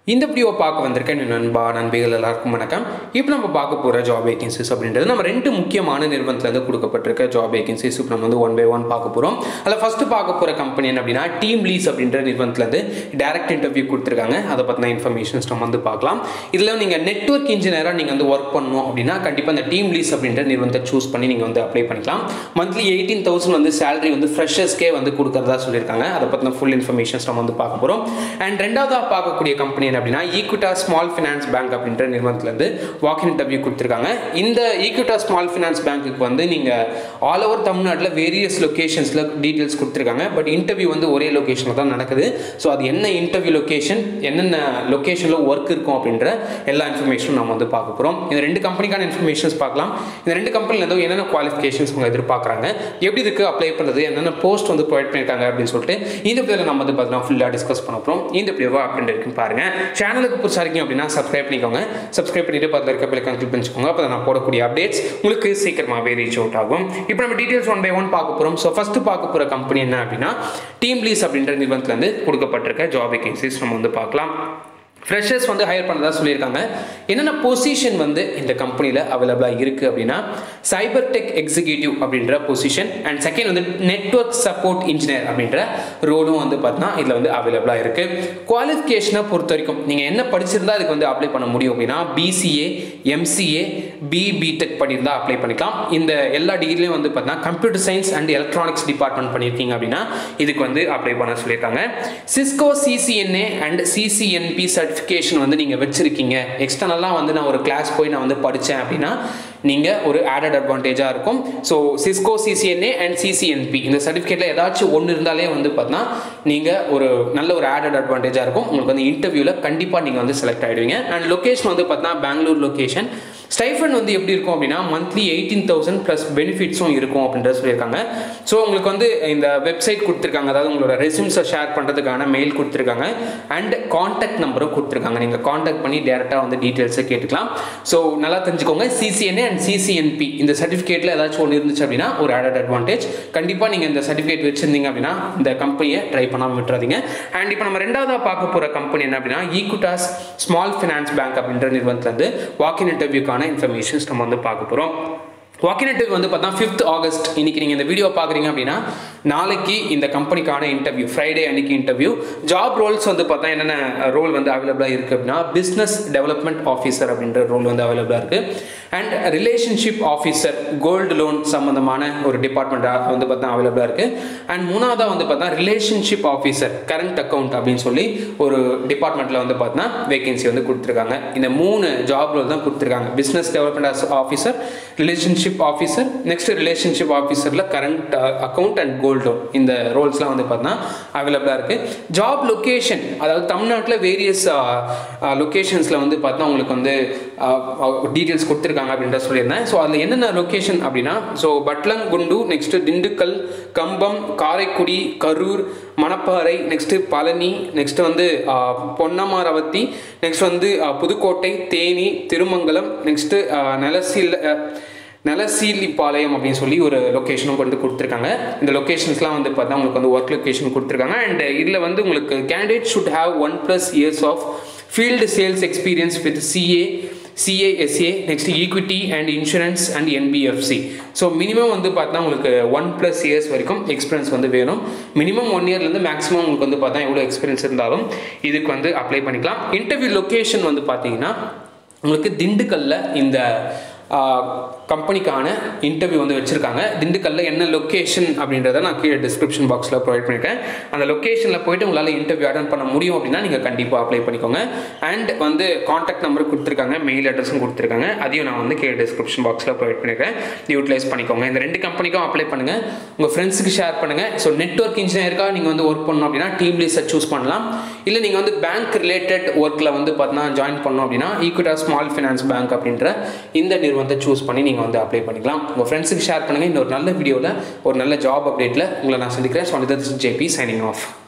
இந்த வீடியோ பார்க்க வந்திருக்கேன் என் நண்பா நண்பிகள் எல்லாருக்கும் வணக்கம் இப்போ நம்ம பார்க்க போகிற ஜாப் வேகன்சிஸ் அப்படின்றது நம்ம ரெண்டு முக்கியமான நிறுவனத்துலேருந்து கொடுக்கப்பட்டிருக்க ஜாப் வேகன்சிஸ் இப்போ நம்ம வந்து ஒன் பை ஒன் பார்க்க போகிறோம் அதில் ஃபஸ்ட்டு பார்க்க போகிற கம்பெனி என்ன அப்படின்னா டீம் லீஸ் அப்படின்ற நிறுவனத்துலேருந்து டேரக்ட் இன்டர்வியூ கொடுத்துருக்காங்க அதை பற்றின இன்ஃபர்மேஷன்ஸ் நம்ம வந்து பார்க்கலாம் இதில் நீங்கள் நெட்ஒர்க் இன்ஜினியராக நீங்கள் வந்து ஒர்க் பண்ணணும் அப்படின்னா கண்டிப்பாக இந்த டீம் லீஸ் அப்படின்ற நிறுவனத்தை சூஸ் பண்ணி நீங்கள் வந்து அப்ளை பண்ணிக்கலாம் மந்த்லி எயிட்டீன் தௌசண்ட் வந்து சேலரி வந்து ஃப்ரெஷர்ஸ்க்கே வந்து கொடுக்குறதா சொல்லியிருக்காங்க அதை பற்றின ஃபுல் இன்ஃபர்மேஷன்ஸ் நம்ம வந்து பார்க்க போகிறோம் அண்ட் ரெண்டாவதாக பார்க்கக்கூடிய கம்பெனி என்ன அப்படின்னா ஈக்விட்டா ஸ்மால் ஃபினான்ஸ் பேங்க் அப்படின்ற நிறுவனத்துலேருந்து வாக்கின் இன்டர்வியூ கொடுத்துருக்காங்க இந்த ஈக்விட்டா ஸ்மால் ஃபினான்ஸ் பேங்க்குக்கு வந்து நீங்கள் ஆல் ஓவர் தமிழ்நாட்டில் வேரியஸ் லொக்கேஷன்ஸில் டீட்டெயில்ஸ் கொடுத்துருக்காங்க பட் இன்டர்வியூ வந்து ஒரே லொக்கேஷனில் தான் நடக்குது ஸோ அது என்ன இன்டர்வியூ லொக்கேஷன் என்னென்ன லொக்கேஷனில் ஒர்க் இருக்கும் அப்படின்ற எல்லா இன்ஃபர்மேஷனும் நம்ம வந்து பார்க்க போகிறோம் இந்த ரெண்டு கம்பெனிக்கான இன்ஃபர்மேஷன்ஸ் பார்க்கலாம் இந்த ரெண்டு கம்பெனியில் ஏதோ என்னென்ன குவாலிஃபிகேஷன்ஸ் அவங்க எதிர்பார்க்குறாங்க எப்படி இதுக்கு அப்ளை பண்ணுறது என்னென்ன போஸ்ட் வந்து ப்ரொவைட் பண்ணியிருக்காங்க அப்படின்னு சொல்லிட்டு இந்த வீடியோவில் நம்ம வந்து பார்த்தீங்கன்னா ஃபுல்லாக டிஸ்கஸ் பண்ண போகிறோம் இந்த வீடியோவா அப்படின்னு இருக்குன்னு பாருங்கள் சேனலுக்கு புதுசாக இருக்கீங்க அப்படின்னா சப்ஸ்கிரைப் பண்ணிக்கோங்க சப்ஸ்கிரைப் பண்ணிட்டு பக்கத்தில் இருக்க பிள்ளைக்கு கிளிக் பண்ணிக்கோங்க அப்போ நான் போடக்கூடிய அப்டேட்ஸ் உங்களுக்கு சீக்கிரமாகவே ரீச் அவுட் ஆகும் இப்போ நம்ம டீட்டெயில்ஸ் ஒன் பை ஒன் பார்க்க போகிறோம் ஸோ ஃபஸ்ட்டு பார்க்க போகிற கம்பெனி என்ன அப்படின்னா டீம் லீஸ் அப்படின்ற நிறுவனத்துலேருந்து கொடுக்கப்பட்டிருக்க ஜாப் வேகன்சிஸ் நம்ம வந்து பார்க்கலாம் ஃப்ரெஷர்ஸ் வந்து ஹையர் பண்ணதா சொல்லியிருக்காங்க என்னென்ன பொசிஷன் வந்து இந்த கம்பெனியில் அவைலபிளாக இருக்குது அப்படின்னா சைபர் டெக் எக்ஸிக்யூட்டிவ் அப்படின்ற பொசிஷன் அண்ட் செகண்ட் வந்து நெட்ஒர்க் சப்போர்ட் இன்ஜினியர் அப்படின்ற ரோலும் வந்து பார்த்தீங்கன்னா இதில் வந்து அவைலபிளாக இருக்குது குவாலிஃபிகேஷனை பொறுத்த வரைக்கும் நீங்கள் என்ன படிச்சிருந்தா அதுக்கு வந்து அப்ளை பண்ண முடியும் அப்படின்னா பிசிஏ எம்சிஏ பி பிடெக் பண்ணியிருந்தா அப்ளை பண்ணிக்கலாம் இந்த எல்லா டிகிரிலையும் வந்து பார்த்தீங்கன்னா computer science and electronics department பண்ணியிருக்கீங்க அப்படின்னா இதுக்கு வந்து அப்ளை பண்ண சொல்லியிருக்காங்க Cisco CCNA and CCNP cert certification வந்து நீங்கள் வச்சுருக்கீங்க எக்ஸ்டர்னலாக வந்து நான் ஒரு கிளாஸ் போய் நான் வந்து படித்தேன் அப்படின்னா நீங்கள் ஒரு ஆடட் அட்வான்டேஜாக இருக்கும் so Cisco CCNA and CCNP இந்த சர்டிஃபிகேட்டில் ஏதாச்சும் ஒன்று இருந்தாலே வந்து பார்த்தீங்கன்னா நீங்கள் ஒரு நல்ல ஒரு ஆடட் அட்வான்டேஜாக இருக்கும் உங்களுக்கு வந்து இன்டர்வியூவில் கண்டிப்பாக நீங்கள் வந்து செலக்ட் ஆகிடுவீங்க அண்ட் லொக்கேஷன் வந்து பார்த்தீங்கன்னா பெங்களூர் லொக்கேஷன் ஸ்டைஃபன் வந்து எப்படி இருக்கும் அப்படின்னா மந்த்லி எயிட்டீன் தௌசண்ட் ப்ளஸ் பெனிஃபிட்ஸும் இருக்கும் அப்படின்றத சொல்லியிருக்காங்க ஸோ உங்களுக்கு வந்து இந்த வெப்சைட் கொடுத்துருக்காங்க அதாவது உங்களோட ரெசியூம்ஸை ஷேர் பண்ணுறதுக்கான மெயில் கொடுத்துருக்காங்க அண்ட் காண்டாக்ட் நம்பரும் கொடுத்துருக்காங்க நீங்கள் காண்டாக்ட் பண்ணி டேரெக்டாக வந்து டீட்டெயில்ஸை கேட்டுக்கலாம் ஸோ நல்லா தெரிஞ்சுக்கோங்க சிசிஎன்ஏ அண்ட் சிசிஎன்பி இந்த சர்டிஃபிகேட்டில் ஏதாச்சும் ஒன்று இருந்துச்சு அப்படின்னா ஒரு ஆடட் அட்வான்டேஜ் கண்டிப்பாக நீங்கள் இந்த சர்டிஃபிகேட் வச்சுருந்தீங்க அப்படின்னா இந்த கம்பெனியை ட்ரை பண்ணாமல் விட்டுறாதீங்க அண்ட் இப்போ நம்ம ரெண்டாவதாக பார்க்க போகிற கம்பெனி என்ன அப்படின்னா ஈக்குட்டாஸ் ஸ்மால் ஃபினான்ஸ் பேங்க் அப்படின்ற நிறுவனத்துலேருந்து வாக்கின் இன்டர்வியூக்கான இன்ஃபர்மேஷன்ஸ் நம்ம வந்து பார்க்க போகிறோம் வாக்கின் இன்டர்வியூ வந்து பார்த்தா ஃபிஃப்த் ஆகஸ்ட் இன்னைக்கு நீங்கள் இந்த வீடியோ பார்க்குறீங்க அப்படின்னா நாளைக்கு இந்த கம்பெனிக்கான இன்டர்வியூ ஃப்ரைடே அன்னைக்கு இன்டர்வியூ ஜாப் ரோல்ஸ் வந்து பார்த்தா என்னென்ன ரோல் வந்து அவைலபிளாக இருக்குது அப்படின்னா பிஸ்னஸ் டெவலப்மெண்ட் ஆஃபீஸர் அப்படின்ற ரோல் வந்து அவைலபிளாக இருக்குது and relationship officer gold loan சம்மந்தமான ஒரு டிபார்ட்மெண்ட்டாக வந்து பார்த்தா அவைலபிளாக இருக்குது அண்ட் மூணாவதாக வந்து பார்த்தா ரிலேஷன்ஷிப் ஆஃபீஸர் கரண்ட் அக்கௌண்ட் அப்படின்னு சொல்லி ஒரு டிபார்ட்மெண்ட்டில் வந்து பார்த்தா வேகன்சி வந்து கொடுத்துருக்காங்க இந்த மூணு ஜாப் ரோல் தான் கொடுத்துருக்காங்க business development officer relationship officer next relationship ஆஃபீஸரில் current account and gold loan இந்த ரோல்ஸ்லாம் வந்து பார்த்தீங்கன்னா அவைலபிளாக இருக்குது ஜாப் லொக்கேஷன் அதாவது தமிழ்நாட்டில் வேரியஸ் லொக்கேஷன்ஸில் வந்து பார்த்தா உங்களுக்கு வந்து டீட்டெயில்ஸ் கொடுத்துருக்காங்க அப்படின்ற சொல்லியிருந்தேன் ஸோ அதில் என்னென்ன லொக்கேஷன் அப்படின்னா so Batlagundu next Dindigul Cumbum Karaikudi Karur Manapparai next Palani next வந்து பொன்னமாரவத்தி நெக்ஸ்ட் வந்து புதுக்கோட்டை தேனி திருமங்கலம் நெக்ஸ்ட்டு நலசில் நலசீலிப்பாளையம் அப்படின்னு சொல்லி ஒரு லொக்கேஷனும் கொண்டு கொடுத்துருக்காங்க இந்த லொக்கேஷன்ஸ்லாம் வந்து பார்த்தா உங்களுக்கு வந்து ஒர்க் லொக்கேஷன் கொடுத்துருக்காங்க அண்ட் இதில் வந்து உங்களுக்கு candidate should have one plus years of field sales experience with CA CASA next equity and insurance and NBFC so minimum வந்து பார்த்தா உங்களுக்கு ஒன் ப்ளஸ் இயர்ஸ் வரைக்கும் எக்ஸ்பீரியன்ஸ் வந்து வேணும் மினிமம் ஒன் இயர்லேருந்து மேக்ஸிமம் உங்களுக்கு வந்து பார்த்தா எவ்வளோ எக்ஸ்பீரியன்ஸ் இருந்தாலும் இதுக்கு வந்து அப்ளை பண்ணிக்கலாம் இன்டர்வியூ லொக்கேஷன் வந்து பார்த்தீங்கன்னா உங்களுக்கு திண்டுக்கல்ல இந்த கம்பெனிக்கான இன்டர்வியூ வந்து வச்சுருக்காங்க திண்டுக்கல்ல என்ன லொக்கேஷன் அப்படின்றத நான் கீழே டிஸ்கிரிப்ஷன் பாக்ஸில் ப்ரொவைட் பண்ணியிருக்கேன் அந்த லொக்கேஷனில் போயிட்டு உங்களால் இன்டர்வியூ அட்டன் பண்ண முடியும் அப்படின்னா நீங்கள் கண்டிப்பாக அப்ளை பண்ணிக்கோங்க அண்ட் வந்து காண்டாக்ட் நம்பர் கொடுத்துருக்காங்க மெயில் அட்ரஸும் கொடுத்துருக்காங்க அதையும் நான் வந்து கீழே டிஸ்கிரிப்ஷன் பாக்ஸில் ப்ரொவைட் பண்ணியிருக்கேன் யூட்டிலைஸ் பண்ணிக்கோங்க இந்த ரெண்டு கம்பெனிக்கும் அப்ளை பண்ணுங்கள் உங்கள் ஃப்ரெண்ட்ஸுக்கு ஷேர் பண்ணுங்கள் ஸோ நெட்ஒர்க் இன்ஜினியருக்காக நீங்கள் வந்து ஒர்க் பண்ணணும் அப்படின்னா டீம் லீஸை சூஸ் பண்ணலாம் இல்லை நீங்கள் வந்து பேங்க் ரிலேட்டட் ஒர்க்கில் வந்து பார்த்தீங்கன்னா ஜாயின் பண்ணணும் அப்படின்னா ஈக்விட்டா ஸ்மால் ஃபினான்ஸ் பேங்க் அப்படின்ற இந்த நிறுவனத்தை சூஸ் பண்ணி நீங்கள் வந்து அப்ளை பண்ணிக்கலாம் உங்கள் ஃப்ரெண்ட்ஸுக்கு ஷேர் பண்ணுங்கள் இன்னொரு நல்ல வீடியோவில் ஒரு நல்ல ஜாப் அப்டேட்டில் உங்களை நான் சந்திக்கிறேன் ஸோ ஜேபி சைனிங் ஆஃப்